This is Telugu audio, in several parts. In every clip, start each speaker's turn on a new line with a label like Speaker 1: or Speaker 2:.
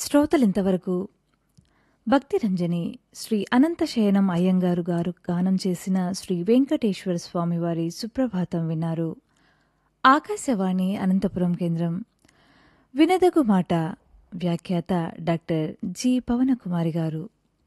Speaker 1: శ్రోతలింతవరకు భక్తిరంజని శ్రీ అనంతశయనం అయ్యంగారు గారు గానం చేసిన శ్రీ వెంకటేశ్వర స్వామివారి సుప్రభాతం విన్నారు ఆకాశవాణి అనంతపురం కేంద్రం వినదగు మాట వ్యాఖ్యాత డాక్టర్ జి పవనకుమారి గారు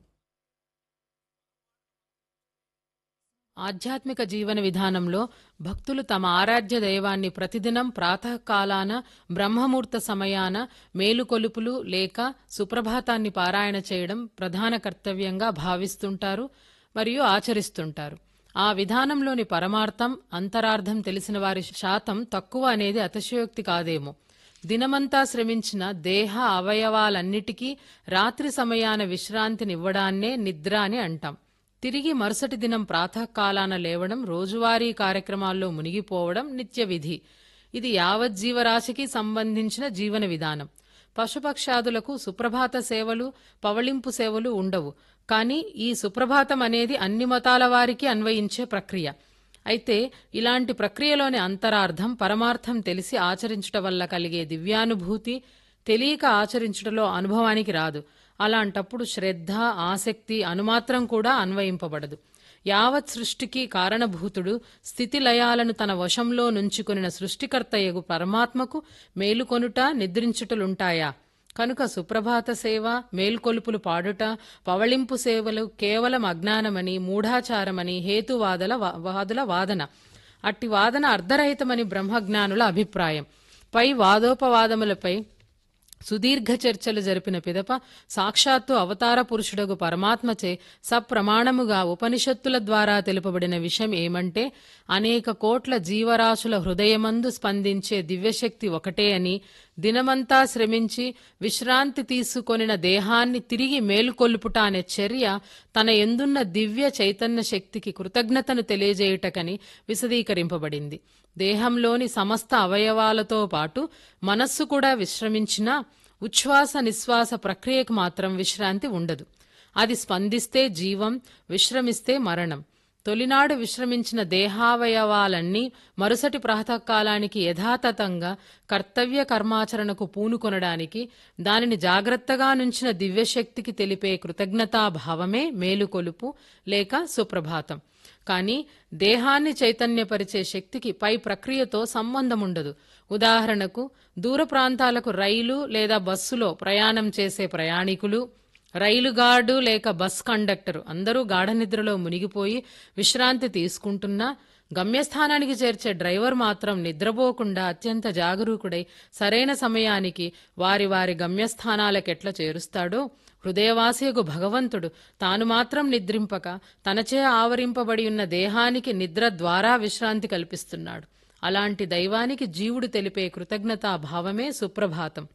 Speaker 2: ఆధ్యాత్మిక జీవన విధానంలో భక్తులు తమ ఆరాధ్య దైవాన్ని ప్రతిదినం ప్రాతకాలాన బ్రహ్మముహూర్త సమయాన మేలుకొలుపులు లేక సుప్రభాతాన్ని పారాయణ చేయడం ప్రధాన కర్తవ్యంగా భావిస్తుంటారు మరియు ఆచరిస్తుంటారు ఆ విధానంలోని పరమార్థం అంతరార్థం తెలిసిన వారి శాతం తక్కువ అనేది అతిశయోక్తి కాదేమో దినమంతా శ్రమించిన దేహ అవయవాలన్నిటికీ రాత్రి సమయాన విశ్రాంతినివ్వడాన్నే నిద్ర అని అంటాం తిరిగి మరుసటి దినం ప్రాతకాలాన లేవడం రోజువారీ కార్యక్రమాల్లో మునిగిపోవడం నిత్య విధి ఇది యావత్ జీవరాశికి సంబంధించిన జీవన విధానం పశుపక్షాదులకు సుప్రభాత సేవలు పవళింపు సేవలు ఉండవు కానీ ఈ సుప్రభాతం అనేది అన్ని మతాల వారికి అన్వయించే ప్రక్రియ అయితే ఇలాంటి ప్రక్రియలోని అంతరార్థం పరమార్థం తెలిసి ఆచరించటం వల్ల కలిగే దివ్యానుభూతి తెలియక ఆచరించుటలో అనుభవానికి రాదు అలాంటప్పుడు శ్రద్ధ ఆసక్తి అనుమాత్రం కూడా అన్వయింపబడదు యావత్ సృష్టికి కారణభూతుడు స్థితి లయాలను తన వశంలో నుంచుకొనిన సృష్టికర్తయగు పరమాత్మకు మేలుకొనుట నిద్రించుటలుంటాయా కనుక సుప్రభాత సేవ మేల్కొలుపులు పాడుట పవళింపు సేవలు కేవలం అజ్ఞానమని మూఢాచారమని హేతువాదల వా- వాదుల వాదన అట్టి వాదన అర్ధరహితమని బ్రహ్మజ్ఞానుల అభిప్రాయం పై వాదోపవాదములపై సుదీర్ఘ చర్చలు జరిపిన పిదప సాక్షాత్తు అవతార పురుషుడగు పరమాత్మచే సప్రమాణముగా ఉపనిషత్తుల ద్వారా తెలుపబడిన విషయం ఏమంటే అనేక కోట్ల జీవరాశుల హృదయమందు స్పందించే దివ్యశక్తి ఒకటే అని దినమంతా శ్రమించి విశ్రాంతి తీసుకొనిన దేహాన్ని తిరిగి మేలుకొల్పుట అనే చర్య తన ఎందున్న దివ్య చైతన్య శక్తికి కృతజ్ఞతను తెలియజేయుటకని విశదీకరింపబడింది దేహంలోని సమస్త అవయవాలతో పాటు మనస్సు కూడా విశ్రమించినా ఉచ్ఛ్వాస నిశ్వాస ప్రక్రియకు మాత్రం విశ్రాంతి ఉండదు అది స్పందిస్తే జీవం విశ్రమిస్తే మరణం తొలినాడు విశ్రమించిన దేహావయవాలన్నీ మరుసటి ప్రాతకాలానికి యథాతథంగా కర్తవ్య కర్మాచరణకు పూనుకొనడానికి దానిని జాగ్రత్తగా నుంచిన దివ్యశక్తికి తెలిపే కృతజ్ఞతాభావమే మేలుకొలుపు లేక సుప్రభాతం కానీ దేహాన్ని చైతన్యపరిచే శక్తికి పై ప్రక్రియతో సంబంధం ఉండదు ఉదాహరణకు దూర ప్రాంతాలకు రైలు లేదా బస్సులో ప్రయాణం చేసే ప్రయాణికులు రైలు గార్డు లేక బస్ కండక్టర్ అందరూ గాఢ నిద్రలో మునిగిపోయి విశ్రాంతి తీసుకుంటున్నా గమ్యస్థానానికి చేర్చే డ్రైవర్ మాత్రం నిద్రపోకుండా అత్యంత జాగరూకుడై సరైన సమయానికి వారి వారి గమ్యస్థానాలకెట్లా చేరుస్తాడో హృదయవాసియగు భగవంతుడు తాను మాత్రం నిద్రింపక తనచే ఆవరింపబడి ఉన్న దేహానికి నిద్ర ద్వారా విశ్రాంతి కల్పిస్తున్నాడు అలాంటి దైవానికి జీవుడు తెలిపే కృతజ్ఞతా భావమే సుప్రభాతం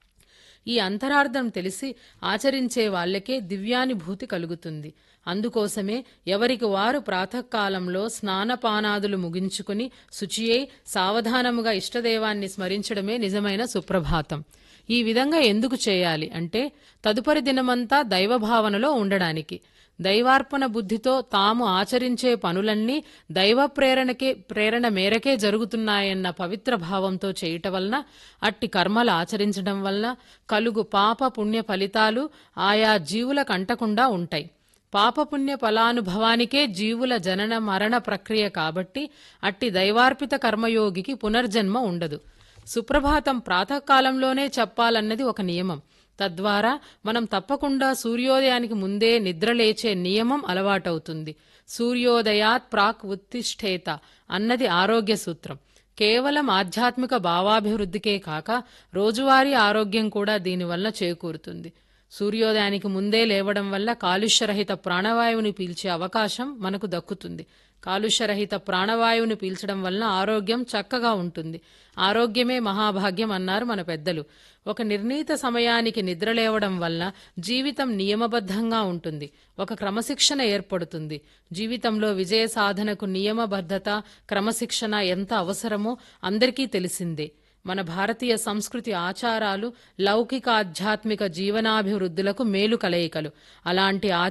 Speaker 2: ఈ అంతరార్థం తెలిసి ఆచరించే వాళ్ళకే దివ్యానుభూతి కలుగుతుంది అందుకోసమే ఎవరికి వారు ప్రాతకాలంలో స్నానపానాదులు ముగించుకుని శుచియై సావధానముగా ఇష్టదేవాన్ని స్మరించడమే నిజమైన సుప్రభాతం ఈ విధంగా ఎందుకు చేయాలి అంటే తదుపరి దినమంతా దైవభావనలో ఉండడానికి దైవార్పణ బుద్ధితో తాము ఆచరించే పనులన్నీ దైవ ప్రేరణకే ప్రేరణ మేరకే జరుగుతున్నాయన్న పవిత్ర భావంతో చేయటం వలన అట్టి కర్మలు ఆచరించడం వలన కలుగు పాప పుణ్య ఫలితాలు ఆయా జీవులకు అంటకుండా ఉంటాయి పాపపుణ్య ఫలానుభవానికే జీవుల జనన మరణ ప్రక్రియ కాబట్టి అట్టి దైవార్పిత కర్మయోగికి పునర్జన్మ ఉండదు సుప్రభాతం ప్రాతకాలంలోనే చెప్పాలన్నది ఒక నియమం తద్వారా మనం తప్పకుండా సూర్యోదయానికి ముందే నిద్రలేచే నియమం అలవాటవుతుంది సూర్యోదయాత్ ప్రాక్ ఉత్తిష్ఠేత అన్నది ఆరోగ్య సూత్రం కేవలం ఆధ్యాత్మిక భావాభివృద్ధికే కాక రోజువారీ ఆరోగ్యం కూడా దీనివల్ల చేకూరుతుంది సూర్యోదయానికి ముందే లేవడం వల్ల కాలుష్యరహిత ప్రాణవాయువుని పీల్చే అవకాశం మనకు దక్కుతుంది కాలుష్యరహిత ప్రాణవాయువుని పీల్చడం వలన ఆరోగ్యం చక్కగా ఉంటుంది ఆరోగ్యమే మహాభాగ్యం అన్నారు మన పెద్దలు ఒక నిర్ణీత సమయానికి నిద్రలేవడం వల్ల జీవితం నియమబద్ధంగా ఉంటుంది ఒక క్రమశిక్షణ ఏర్పడుతుంది జీవితంలో విజయ సాధనకు నియమబద్ధత క్రమశిక్షణ ఎంత అవసరమో అందరికీ తెలిసిందే మన భారతీయ సంస్కృతి ఆచారాలు లౌకిక ఆధ్యాత్మిక జీవనాభివృద్ధులకు మేలు కలయికలు అలాంటి